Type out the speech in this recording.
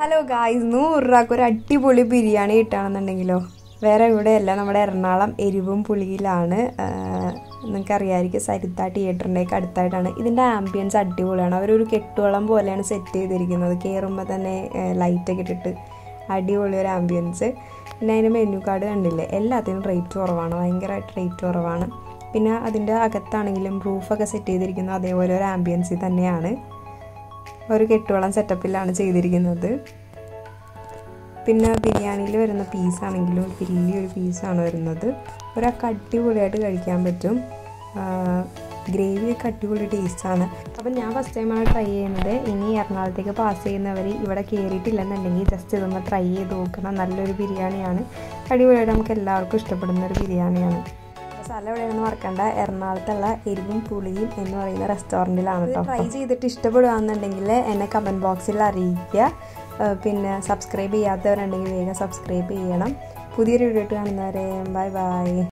hello guys നൂറ് രൂപക്ക് ഒരു അടിപൊളി ബിരിയാണി കിട്ടുകയാണെന്നുണ്ടെങ്കിലോ വേറെ എവിടെയല്ല നമ്മുടെ എറണാകുളം എരിവും പുളിയിലാണ് നിങ്ങൾക്ക് അറിയാമായിരിക്കും സരിത തിയേറ്ററിൻ്റെയൊക്കെ അടുത്തായിട്ടാണ് ഇതിൻ്റെ ആംബിയൻസ് അടിപൊളിയാണ് അവരൊരു കെട്ടുവളം പോലെയാണ് സെറ്റ് ചെയ്തിരിക്കുന്നത് കയറുമ്പോൾ തന്നെ ലൈറ്റൊക്കെ ഇട്ടിട്ട് അടിപൊളി ഒരു ആംബിയൻസ് പിന്നെ അതിൻ്റെ മെനു കാർഡ് കണ്ടില്ലേ എല്ലാത്തിനും റേറ്റ് കുറവാണ് ഭയങ്കരമായിട്ട് റേറ്റ് കുറവാണ് പിന്നെ അതിൻ്റെ അകത്താണെങ്കിലും റൂഫൊക്കെ സെറ്റ് ചെയ്തിരിക്കുന്നത് അതേപോലെ ഒരു ആംബിയൻസിൽ തന്നെയാണ് ഒരു കെട്ടുവളം സെറ്റപ്പിലാണ് ചെയ്തിരിക്കുന്നത് പിന്നെ ബിരിയാണിയിൽ വരുന്ന പീസാണെങ്കിലും വലിയൊരു പീസാണ് വരുന്നത് ഒരാൾക്ക് അടിപൊളിയായിട്ട് കഴിക്കാൻ പറ്റും ഗ്രേവിയൊക്കെ അടിപൊളി ടേസ്റ്റാണ് അപ്പം ഞാൻ ഫസ്റ്റ് ടൈമാണ് ട്രൈ ചെയ്യുന്നത് ഇനി എറണാകുളത്തേക്ക് പാസ് ചെയ്യുന്നവർ ഇവിടെ കയറിയിട്ടില്ലെന്നുണ്ടെങ്കിൽ ജസ്റ്റ് ഇതൊന്ന് ട്രൈ ചെയ്ത് നോക്കണം നല്ലൊരു ബിരിയാണിയാണ് അടിപൊളിയായിട്ട് നമുക്ക് എല്ലാവർക്കും ഇഷ്ടപ്പെടുന്ന ഒരു ബിരിയാണിയാണ് സ്ഥലം എവിടെയാണെന്ന് മറക്കണ്ട എറണാകുളത്തുള്ള എരിവും പുളിയും എന്ന് പറയുന്ന റെസ്റ്റോറൻറ്റിലാണ് കേട്ടോ ട്രൈ ചെയ്തിട്ട് ഇഷ്ടപ്പെടുകയാണെന്നുണ്ടെങ്കിൽ എന്നെ കമൻറ്റ് ബോക്സിൽ അറിയിക്കുക പിന്നെ സബ്സ്ക്രൈബ് ചെയ്യാത്തവരുണ്ടെങ്കിൽ വേഗം സബ്സ്ക്രൈബ് ചെയ്യണം പുതിയൊരു വീഡിയോ കാണുന്നവരെ ബൈ ബൈ